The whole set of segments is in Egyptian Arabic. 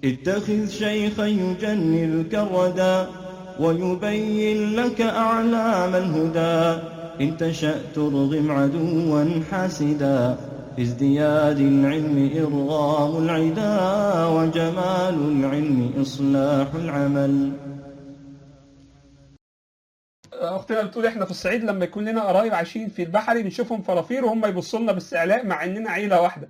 اتخذ شيخا يجنلك الردى ويبين لك أعلام الهدى إن تشأ ترغم عدوا حاسدا في ازدياد العلم إرغام العدا وجمال العلم إصلاح العمل اختنا بتقول احنا في الصعيد لما يكون لنا قرايب عايشين في البحري بنشوفهم فرافير وهم يبصوا لنا باستعلاء مع اننا عيله واحده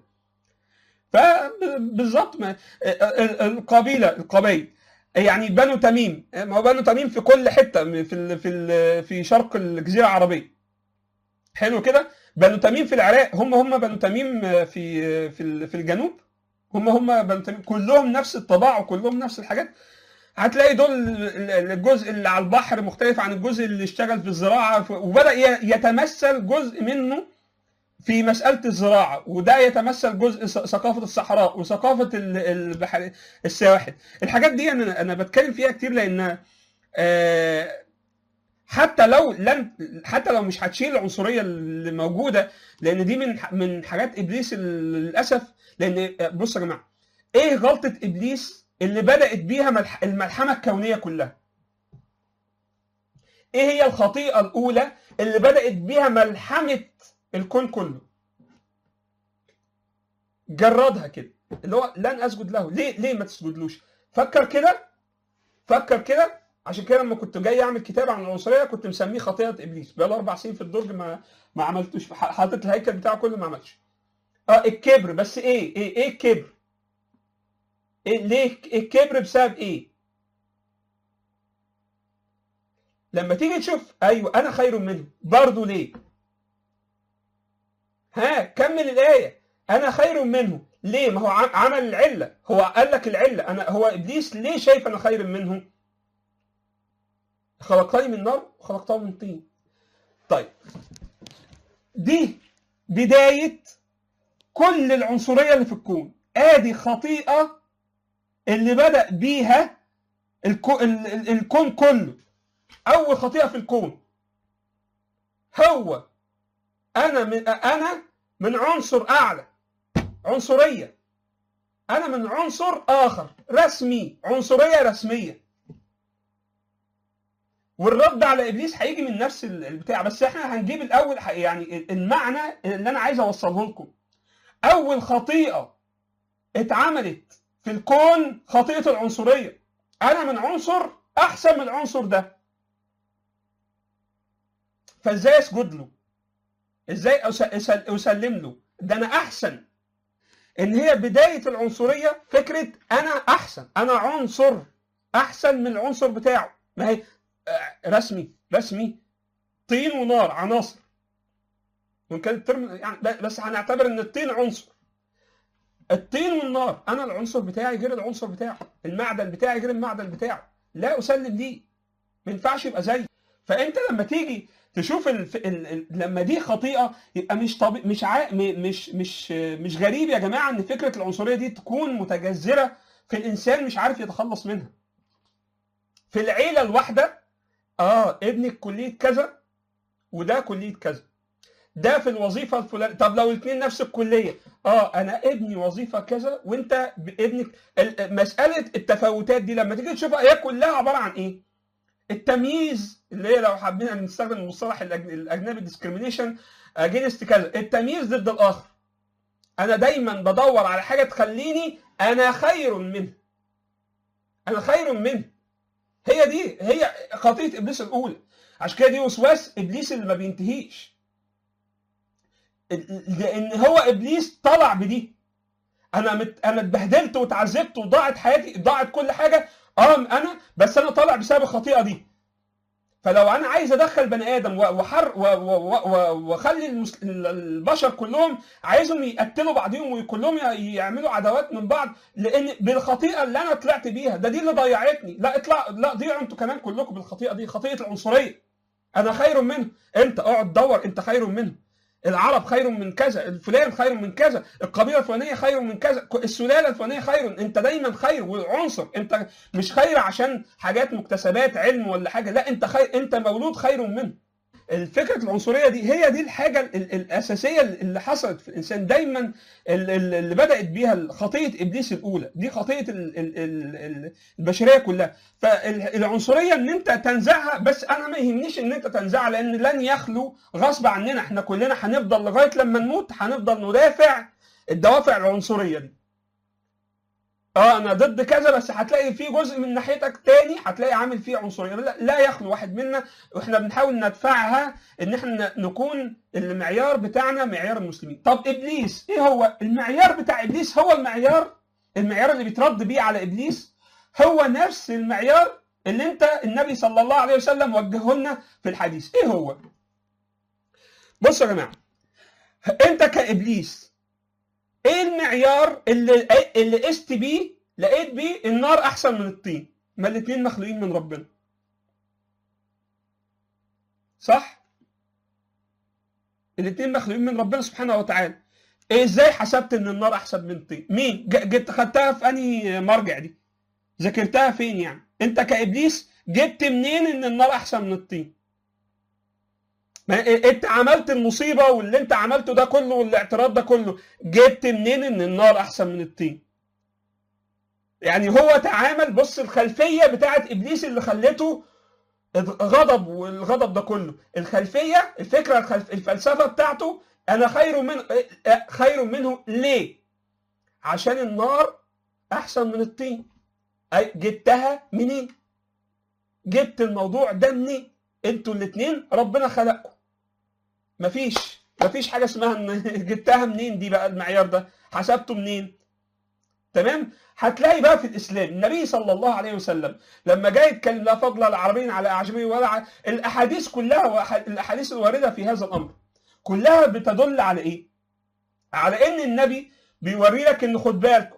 فبالظبط ما القبيله القبائل يعني بنو تميم ما هو بنو تميم في كل حته في ال في ال في شرق الجزيره العربيه حلو كده بنو تميم في العراق هم هم بنو تميم في في في الجنوب هم هم بنو تميم كلهم نفس الطباع وكلهم نفس الحاجات هتلاقي دول الجزء اللي على البحر مختلف عن الجزء اللي اشتغل في الزراعه وبدا يتمثل جزء منه في مساله الزراعه وده يتمثل جزء ثقافه الصحراء وثقافه البحر السواحل الحاجات دي انا انا بتكلم فيها كتير لان حتى لو لن حتى لو مش هتشيل العنصريه اللي موجوده لان دي من من حاجات ابليس للاسف لان بصوا يا جماعه ايه غلطه ابليس اللي بدات بيها الملحمه الكونيه كلها ايه هي الخطيئه الاولى اللي بدات بيها ملحمه الكون كله جردها كده اللي هو لن اسجد له ليه ليه ما تسجدلوش فكر كده فكر كده عشان كده لما كنت جاي اعمل كتاب عن العنصريه كنت مسميه خطيئه ابليس بقى له اربع سنين في الدرج ما ما عملتوش حاطط الهيكل بتاعه كله ما عملش اه الكبر بس ايه ايه ايه الكبر إيه ليه الكبر بسبب ايه لما تيجي تشوف ايوه انا خير منه برضه ليه ها كمل الايه انا خير منه ليه ما هو عمل العله هو قال لك العله انا هو ابليس ليه شايف انا خير منه خلقتني من نار وخلقته من طين طيب دي بدايه كل العنصريه اللي في الكون ادي خطيئه اللي بدا بيها الكون, الكون كله اول خطيئه في الكون هو انا من انا من عنصر اعلى عنصريه انا من عنصر اخر رسمي عنصريه رسميه والرد على ابليس هيجي من نفس البتاع بس احنا هنجيب الاول يعني المعنى اللي انا عايز اوصله لكم اول خطيئه اتعملت في الكون خطيئه العنصريه انا من عنصر احسن من العنصر ده فازاي اسجد له ازاي اسلم له ده انا احسن ان هي بدايه العنصريه فكره انا احسن انا عنصر احسن من العنصر بتاعه ما هي رسمي رسمي طين ونار عناصر وان كان الترم يعني بس هنعتبر ان الطين عنصر الطين والنار انا العنصر بتاعي غير العنصر بتاعه المعدن بتاعي غير المعدن بتاعه لا اسلم ليه ما ينفعش يبقى زي فانت لما تيجي تشوف الف... ال... ال... لما دي خطيئه يبقى مش طبي... مش ع... مش مش مش غريب يا جماعه ان فكره العنصريه دي تكون متجذره في الانسان مش عارف يتخلص منها في العيله الواحده اه ابنك كليه كذا وده كليه كذا ده في الوظيفه الفلانيه طب لو الاثنين نفس الكليه اه انا ابني وظيفه كذا وانت ابنك مساله التفاوتات دي لما تيجي تشوفها هي كلها عباره عن ايه؟ التمييز اللي هي لو حابين نستخدم المصطلح الاجنبي ديسكريميشن اجينست كذا التمييز ضد الاخر انا دايما بدور على حاجه تخليني انا خير منه انا خير منه هي دي هي خطيه ابليس الاولى عشان كده دي وسواس ابليس اللي ما بينتهيش لان هو ابليس طلع بدي انا مت... انا اتبهدلت واتعذبت وضاعت حياتي ضاعت كل حاجه اه انا بس انا طالع بسبب الخطيئه دي فلو انا عايز ادخل بني ادم وحر واخلي المس... البشر كلهم عايزهم يقتلوا بعضهم وكلهم يعملوا عداوات من بعض لان بالخطيئه اللي انا طلعت بيها ده دي اللي ضيعتني لا اطلع لا ضيعوا انتوا كمان كلكم بالخطيئه دي خطيئه العنصريه انا خير منه انت اقعد دور انت خير منه العرب خير من كذا الفلان خير من كذا القبيله الفلانيه خير من كذا السلاله الفلانيه خير انت دايما خير وعنصر انت مش خير عشان حاجات مكتسبات علم ولا حاجه لا انت خير انت مولود خير منه الفكره العنصريه دي هي دي الحاجه ال- الاساسيه اللي حصلت في الانسان دايما ال- ال- اللي بدات بيها خطيه ابليس الاولى دي خطيه ال- ال- ال- ال- البشريه كلها فالعنصريه ان انت تنزعها بس انا ما يهمنيش ان انت تنزعها لان لن يخلو غصب عننا احنا كلنا هنفضل لغايه لما نموت هنفضل ندافع الدوافع العنصريه دي اه انا ضد كذا بس هتلاقي في جزء من ناحيتك تاني هتلاقي عامل فيه عنصريه لا, لا يخلو واحد منا واحنا بنحاول ندفعها ان احنا نكون المعيار بتاعنا معيار المسلمين طب ابليس ايه هو المعيار بتاع ابليس هو المعيار المعيار اللي بيترد بيه على ابليس هو نفس المعيار اللي انت النبي صلى الله عليه وسلم وجهه لنا في الحديث ايه هو بصوا يا جماعه انت كابليس ايه المعيار اللي اللي قست بيه لقيت بيه النار احسن من الطين ما الاثنين مخلوقين من ربنا صح الاثنين مخلوقين من ربنا سبحانه وتعالى إيه ازاي حسبت ان النار احسن من الطين مين ج- جبت خدتها في انهي مرجع دي ذاكرتها فين يعني انت كابليس جبت منين ان النار احسن من الطين ما إيه- انت عملت المصيبه واللي انت عملته ده كله والاعتراض ده كله جبت منين ان النار احسن من الطين يعني هو تعامل بص الخلفيه بتاعت ابليس اللي خلته غضب والغضب ده كله الخلفيه الفكره الخلف الفلسفه بتاعته انا خير من خير منه ليه عشان النار احسن من الطين أي جبتها منين جبت الموضوع ده منين انتوا الاثنين ربنا خلقكم مفيش مفيش حاجه اسمها ان جبتها منين دي بقى المعيار ده حسبته منين تمام هتلاقي بقى في الاسلام النبي صلى الله عليه وسلم لما جاي يتكلم لا فضل العربي على اعجمي ولا ع... الاحاديث كلها وأح- الاحاديث الوارده في هذا الامر كلها بتدل على ايه؟ على ان النبي بيوري لك ان خد بالكم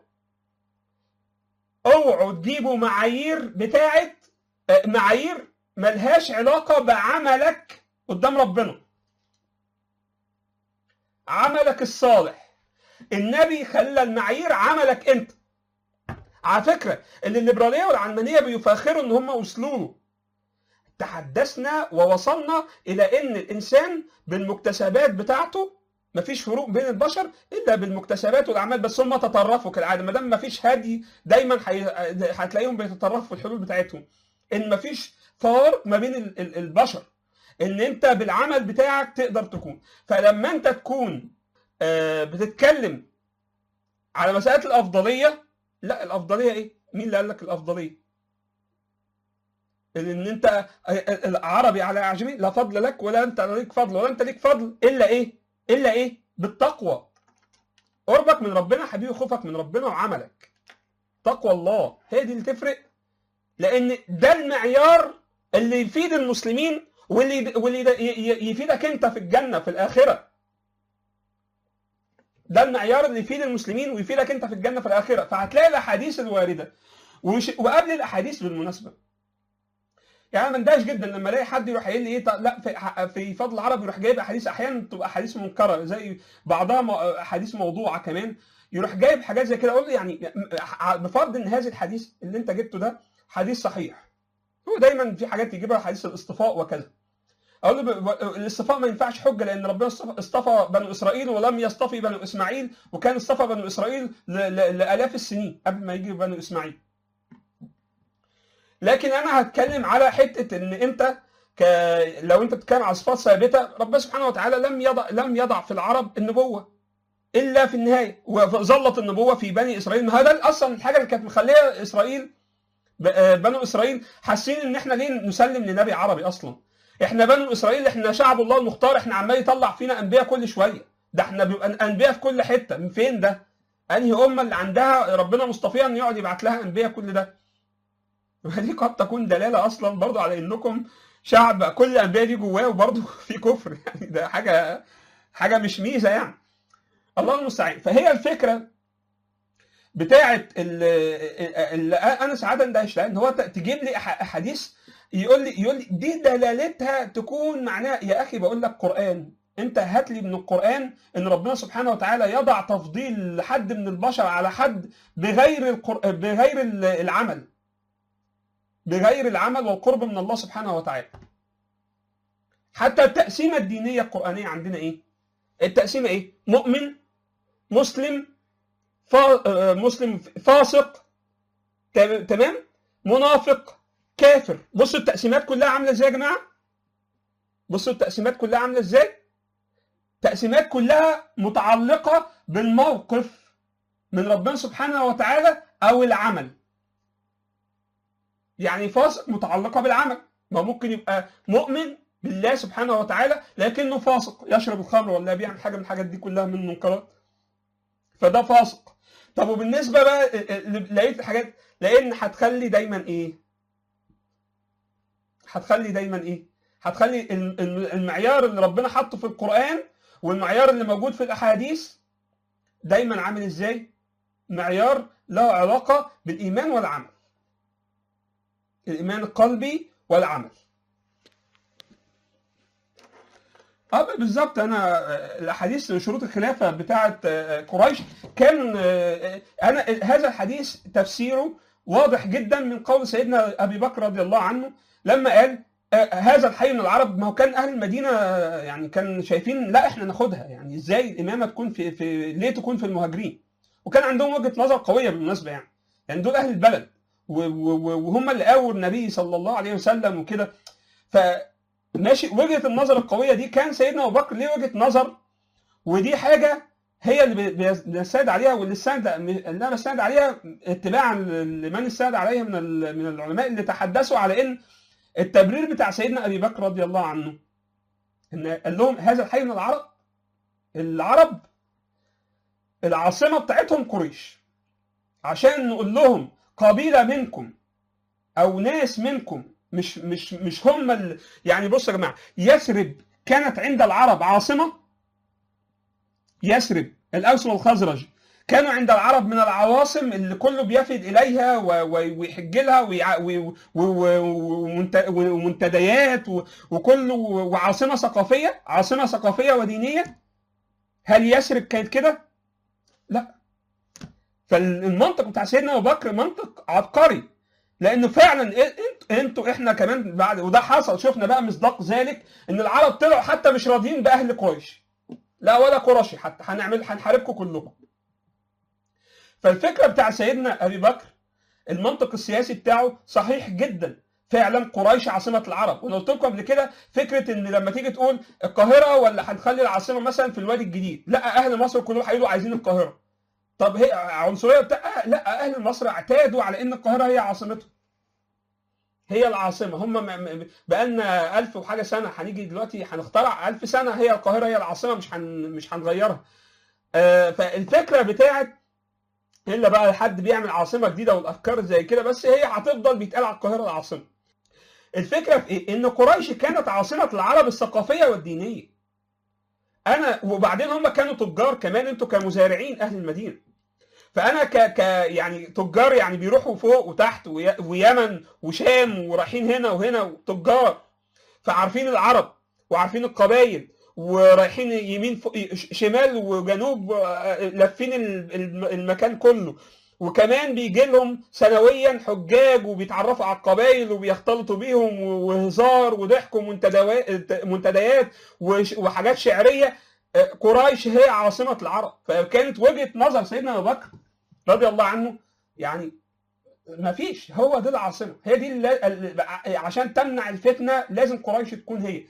اوعوا تجيبوا معايير بتاعت آه، معايير ملهاش علاقه بعملك قدام ربنا عملك الصالح النبي خلى المعايير عملك انت على فكره اللي الليبراليه والعلمانيه بيفاخروا ان هم وصلوا له تحدثنا ووصلنا الى ان الانسان بالمكتسبات بتاعته مفيش فروق بين البشر الا بالمكتسبات والاعمال بس هم تطرفوا كالعاده ما دام مفيش هدي دايما حي... هتلاقيهم بيتطرفوا في الحلول بتاعتهم ان مفيش فارق ما بين ال- ال- البشر ان انت بالعمل بتاعك تقدر تكون فلما انت تكون آه، بتتكلم على مساله الافضليه لا الافضليه ايه مين اللي قال لك الافضليه ان انت العربي على اعجمي لا فضل لك ولا انت ليك فضل ولا انت ليك فضل الا ايه الا ايه بالتقوى قربك من ربنا حبيبي خوفك من ربنا وعملك تقوى الله هي دي اللي تفرق لان ده المعيار اللي يفيد المسلمين واللي واللي ي- ي- يفيدك انت في الجنه في الاخره ده المعيار اللي يفيد المسلمين ويفيدك انت في الجنه في الاخره فهتلاقي الاحاديث الوارده وش... وقبل الاحاديث بالمناسبه يعني انا مندهش جدا لما الاقي حد يروح قايل لي ايه طب لا في, في فضل العرب يروح جايب احاديث احيانا تبقى احاديث منكره زي بعضها م- احاديث موضوعه كمان يروح جايب حاجات زي كده اقول له يعني بفرض ان هذا الحديث اللي انت جبته ده حديث صحيح هو دايما في حاجات يجيبها حديث الاصطفاء وكذا اقول له ب- ب- الاصطفاء ما ينفعش حجه لان ربنا اصطفى- اصطفى بنو اسرائيل ولم يصطفي بنو اسماعيل وكان اصطفى بنو اسرائيل ل- ل- لالاف السنين قبل ما يجي بنو اسماعيل لكن انا هتكلم على حته ان انت ك... لو انت بتتكلم على صفات ثابته ربنا سبحانه وتعالى لم يضع لم يضع في العرب النبوه الا في النهايه وظلت النبوه في بني اسرائيل ما هذا اصلا الحاجه اللي كانت مخليه اسرائيل ب- آه، بنو اسرائيل حاسين ان احنا ليه نسلم لنبي عربي اصلا احنا بنو اسرائيل احنا شعب الله المختار احنا عمال يطلع فينا انبياء كل شويه ده احنا بيبقى انبياء في كل حته من فين ده انهي امه اللي عندها ربنا مصطفيها ان يقعد يبعت لها انبياء كل ده ودي قد تكون دلاله اصلا برضو على انكم شعب كل الانبياء دي جواه وبرضو في كفر يعني ده حاجه حاجه مش ميزه يعني الله المستعان فهي الفكره بتاعه اللي انا سعاده اندهش لان هو تجيب لي أح- احاديث يقول لي يقول لي دي دلالتها تكون معناها يا اخي بقول لك قران انت هات لي من القران ان ربنا سبحانه وتعالى يضع تفضيل لحد من البشر على حد بغير القر... بغير العمل بغير العمل والقرب من الله سبحانه وتعالى حتى التقسيمه الدينيه القرانيه عندنا ايه التقسيمه ايه مؤمن مسلم فا... آه، مسلم فاسق تم- تمام منافق كافر بصوا التقسيمات كلها عامله ازاي يا جماعه بصوا التقسيمات كلها عامله ازاي تقسيمات كلها متعلقه بالموقف من ربنا سبحانه وتعالى او العمل يعني فاسق متعلقه بالعمل ما ممكن يبقى مؤمن بالله سبحانه وتعالى لكنه فاسق يشرب الخمر ولا بيعمل حاجه من الحاجات دي كلها من المنكرات فده فاسق طب وبالنسبه بقى لقيت حاجات لان هتخلي دايما ايه هتخلي دايما ايه هتخلي الم- الم- المعيار اللي ربنا حطه في القران والمعيار اللي موجود في الاحاديث دايما عامل ازاي معيار له علاقه بالايمان والعمل الايمان القلبي والعمل اه بالظبط انا آه، الاحاديث شروط الخلافه بتاعه آه، قريش كان آه، انا هذا الحديث تفسيره واضح جدا من قول سيدنا ابي بكر رضي الله عنه لما قال آه، هذا الحي من العرب ما هو كان اهل المدينه آه، يعني كان شايفين لا احنا ناخدها يعني ازاي الامامه تكون في, في ليه تكون في المهاجرين وكان عندهم وجهه نظر قويه بالمناسبه يعني يعني دول اهل البلد و- و- وهم اللي قاووا النبي صلى الله عليه وسلم وكده ف ماشي وجهه النظر القويه دي كان سيدنا ابو بكر ليه وجهه نظر ودي حاجه هي اللي بي- بنستند عليها واللي استند اللي انا بستند عليها اتباعا لمن استند عليها من ال- من العلماء اللي تحدثوا على ان التبرير بتاع سيدنا ابي بكر رضي الله عنه ان قال لهم هذا الحي من العرب العرب العاصمه بتاعتهم قريش عشان نقول لهم قبيله منكم او ناس منكم مش مش مش هم ال... يعني بصوا يا جماعه يثرب كانت عند العرب عاصمه يثرب الاوس والخزرج كانوا عند العرب من العواصم اللي كله بيفد اليها و- و- ويحج لها ويع- و- و- و- ومنت- ومنتديات و- وكل وعاصمه ثقافيه عاصمه ثقافيه ودينيه هل يثرب كانت كده؟ لا فالمنطق بتاع سيدنا ابو بكر منطق عبقري لانه فعلا إيه- انت- انتوا احنا كمان بعد وده حصل شفنا بقى مصداق ذلك ان العرب طلعوا حتى مش راضيين باهل قريش لا ولا قرشي حتى هنعمل هنحاربكم كلكم فالفكره بتاع سيدنا ابي بكر المنطق السياسي بتاعه صحيح جدا فعلا قريش عاصمه العرب وانا قلت لكم قبل كده فكره ان لما تيجي تقول القاهره ولا هنخلي العاصمه مثلا في الوادي الجديد لا اهل مصر كلهم هيقولوا عايزين القاهره طب هي عنصريه بتاع لا اهل مصر اعتادوا على ان القاهره هي عاصمتهم هي العاصمه هم م- م- بقالنا ألف وحاجه سنه هنيجي دلوقتي هنخترع ألف سنه هي القاهره هي العاصمه مش هن مش هنغيرها آه، فالفكره بتاعت الا بقى حد بيعمل عاصمه جديده والافكار زي كده بس هي هتفضل بيتقال على القاهره العاصمه الفكره في ايه ان قريش كانت عاصمه العرب الثقافيه والدينيه انا وبعدين هم كانوا تجار كمان انتوا كمزارعين اهل المدينه فانا ك ك يعني تجار يعني بيروحوا فوق وتحت وي- ويمن وشام ورايحين هنا وهنا تجار فعارفين العرب وعارفين القبائل ورايحين يمين فوق ش- شمال وجنوب آه، لافين ال- الم- المكان كله وكمان بيجي لهم سنويا حجاج وبيتعرفوا على القبائل وبيختلطوا بيهم و- وهزار وضحك ومنتدوا- منتديات وش- وحاجات شعريه آه، قريش هي عاصمه العرب فكانت وجهه نظر سيدنا ابو بكر رضي الله عنه يعني ما فيش هو دي العاصمه هي دي اللي اللي- عشان تمنع الفتنه لازم قريش تكون هي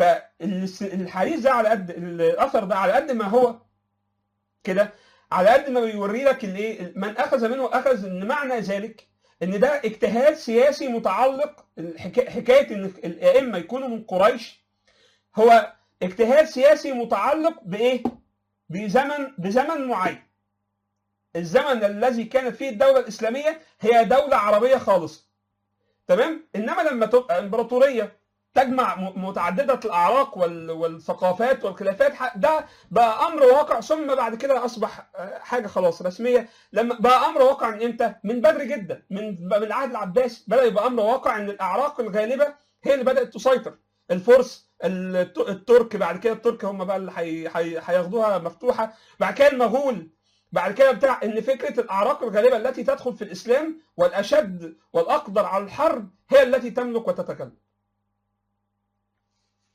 فالحديث ده على قد الاثر ده على قد ما هو كده على قد ما بيوري لك الايه من اخذ منه اخذ ان معنى ذلك ان ده اجتهاد سياسي متعلق الحكا- حكايه ان الائمه يكونوا من قريش هو اجتهاد سياسي متعلق بايه؟ بزمن بزمن معين الزمن الذي كانت فيه الدولة الإسلامية هي دولة عربية خالصة تمام إنما لما تبقى إمبراطورية تجمع م- متعددة الأعراق وال- والثقافات والخلافات ح- ده بقى أمر واقع ثم بعد كده أصبح آه، حاجة خلاص رسمية لما بقى أمر واقع من إمتى؟ من بدري جدا من من العهد العباسي بدأ يبقى أمر واقع إن الأعراق الغالبة هي اللي بدأت تسيطر الفرس الت- الترك بعد كده الترك هم بقى اللي هي- هي- هياخدوها مفتوحة بعد كده المغول بعد كده بتاع ان فكره الاعراق الغالبه التي تدخل في الاسلام والاشد والاقدر على الحرب هي التي تملك وتتكلم.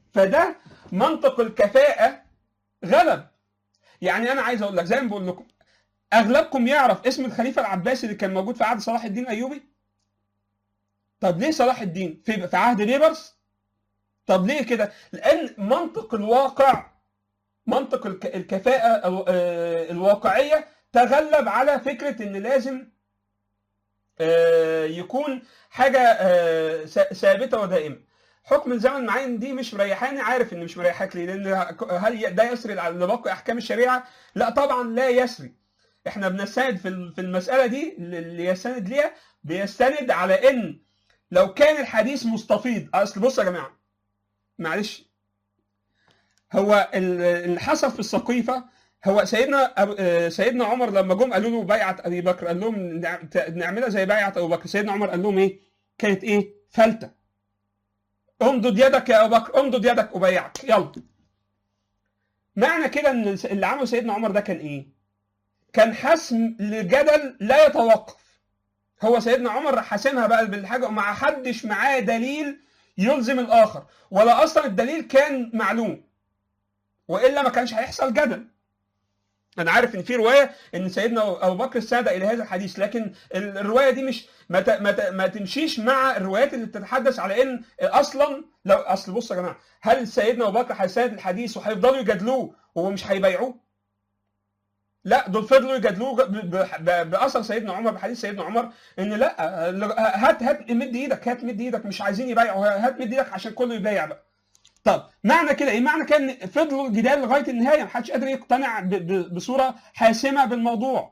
فده منطق الكفاءة غلب يعني انا عايز اقول لك زي ما بقول لكم اغلبكم يعرف اسم الخليفة العباسي اللي كان موجود في عهد صلاح الدين الايوبي طب ليه صلاح الدين في في عهد بيبرس طب ليه كده لان منطق الواقع منطق الك- الكفاءة ال- آه، الواقعية تغلب على فكرة ان لازم آه، يكون حاجة آه، ث- ثابتة ودائمة حكم الزمن المعين دي مش مريحاني عارف ان مش مريحاك ليه لان هل ده يسري لباقي احكام الشريعه لا طبعا لا يسري احنا بنستند في ال- في المساله دي اللي يستند ليها بيستند على ان لو كان الحديث مستفيض اصل بص يا جماعه معلش هو ال- اللي حصل في السقيفه هو سيدنا أبو- آه، سيدنا عمر لما جم قالوا له بيعه ابي بكر قال لهم نع- ت- نعملها زي بيعه ابو بكر سيدنا عمر قال لهم ايه كانت ايه فلته امدد يدك يا ابو بكر امدد يدك ابايعك يلا معنى كده ان اللي عمله سيدنا عمر ده كان ايه كان حسم لجدل لا يتوقف هو سيدنا عمر راح حاسمها بقى بالحاجه وما حدش معاه دليل يلزم الاخر ولا اصلا الدليل كان معلوم والا ما كانش هيحصل جدل انا عارف ان في روايه ان سيدنا ابو بكر استند الى هذا الحديث لكن الروايه دي مش ما ت- ما, ت- ما تمشيش مع الروايات اللي بتتحدث على ان اصلا لو اصل بص يا جماعه هل سيدنا ابو بكر هيساند الحديث وهيفضلوا يجادلوه ومش هيبايعوه؟ لا دول فضلوا يجادلوه ب- ب- ب- باثر سيدنا عمر بحديث سيدنا عمر ان لا هات هات مد ايدك هات مد ايدك مش عايزين يبايعوا هات مد ايدك عشان كله يبايع بقى طب معنى كده ايه؟ معنى كده ان فضلوا الجدال لغايه النهايه محدش قادر يقتنع ب- ب- بصوره حاسمه بالموضوع.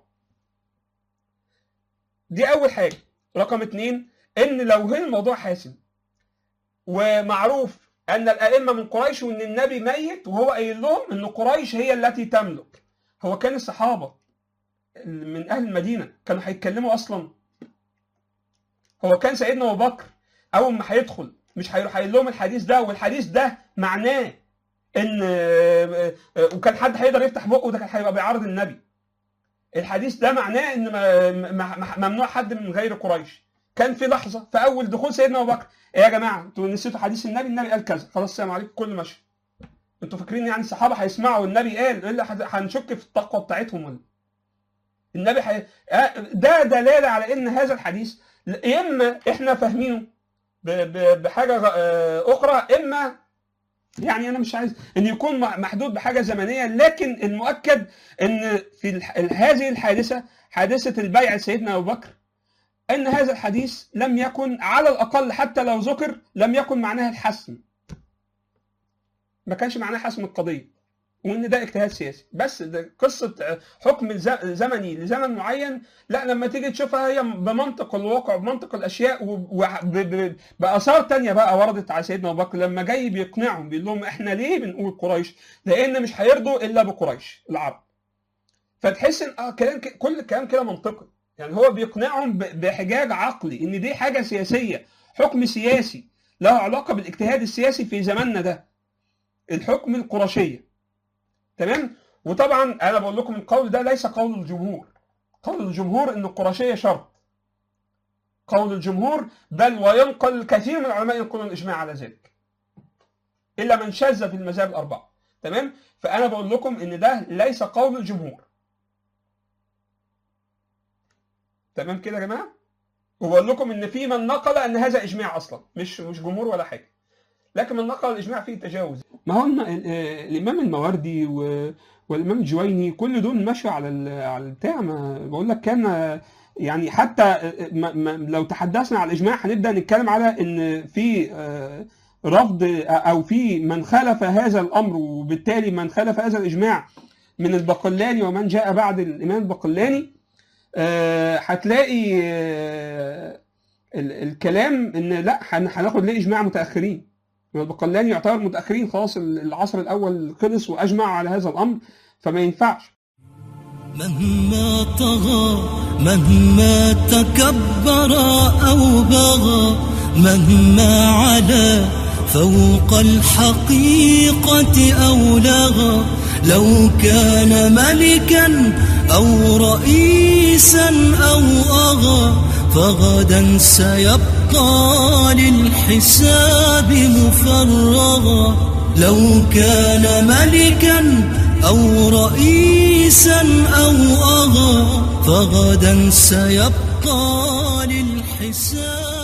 دي اول حاجه. رقم اتنين ان لو هي الموضوع حاسم ومعروف ان الائمه من قريش وان النبي ميت وهو قايل لهم ان قريش هي التي تملك. هو كان الصحابه من اهل المدينه كانوا هيتكلموا اصلا هو كان سيدنا ابو بكر اول ما هيدخل مش هيروح قايل لهم الحديث ده والحديث ده معناه ان آه، آه، وكان حد هيقدر يفتح بقه ده كان هيبقى بيعارض النبي الحديث ده معناه ان ما- ما- ما- ممنوع حد من غير قريش كان في لحظه في اول دخول سيدنا ابو بكر ايه يا جماعه انتوا نسيتوا حديث النبي النبي قال كذا خلاص السلام عليكم كل ماشي انتوا فاكرين يعني الصحابه هيسمعوا النبي قال الا هد- هنشك في التقوى بتاعتهم ولا النبي حي... آه، ده دلاله على ان هذا الحديث يا اما احنا فاهمينه ب- ب- بحاجه غ- آه، اخرى اما يعني انا مش عايز ان يكون م- محدود بحاجه زمنيه لكن المؤكد ان في الح- هذه الحادثه حادثه البيع سيدنا ابو بكر ان هذا الحديث لم يكن على الاقل حتى لو ذكر لم يكن معناه الحسم ما كانش معناه حسم القضيه وان ده اجتهاد سياسي بس ده قصه حكم ز- زمني لزمن معين لا لما تيجي تشوفها هي بمنطق الواقع وبمنطق الاشياء وباثار تانية بقى وردت على سيدنا ابو بكر لما جاي بيقنعهم بيقول لهم احنا ليه بنقول قريش؟ لان مش هيرضوا الا بقريش العرب. فتحس ان اه كلام ك- كل الكلام كده منطقي يعني هو بيقنعهم ب- بحجاج عقلي ان دي حاجه سياسيه حكم سياسي له علاقه بالاجتهاد السياسي في زماننا ده الحكم القرشيه تمام وطبعا انا بقول لكم القول ده ليس قول الجمهور قول الجمهور ان القرشيه شرط قول الجمهور بل وينقل كثير من العلماء ينقلون الاجماع على ذلك الا من شذ في المذاهب الاربعه تمام فانا بقول لكم ان ده ليس قول الجمهور تمام كده يا جماعه وبقول لكم ان في من نقل ان هذا اجماع اصلا مش مش جمهور ولا حاجه لكن من نقل الاجماع فيه تجاوز ما هو الم- ال- آه، الامام الماوردي و- والامام الجويني كل دول مشوا على ال- على البتاع ما بقول لك كان آه، يعني حتى آه، ما ما لو تحدثنا على الاجماع هنبدا نتكلم على ان في آه، رفض آه، او في من خالف هذا الامر وبالتالي من خالف هذا الاجماع من البقلاني ومن جاء بعد الامام البقلاني آه، هتلاقي آه، ال- الكلام ان لا هن- هناخد ليه اجماع متاخرين البقلاني يعتبر متاخرين خلاص العصر الاول خلص واجمع على هذا الامر فما ينفعش مهما طغى مهما تكبر أو بغى مهما علا فوق الحقيقة أو لغى لو كان ملكا أو رئيسا أو أغى فغدا سيبقى للحساب مفرغا لو كان ملكا أو رئيسا أو أغا فغدا سيبقى للحساب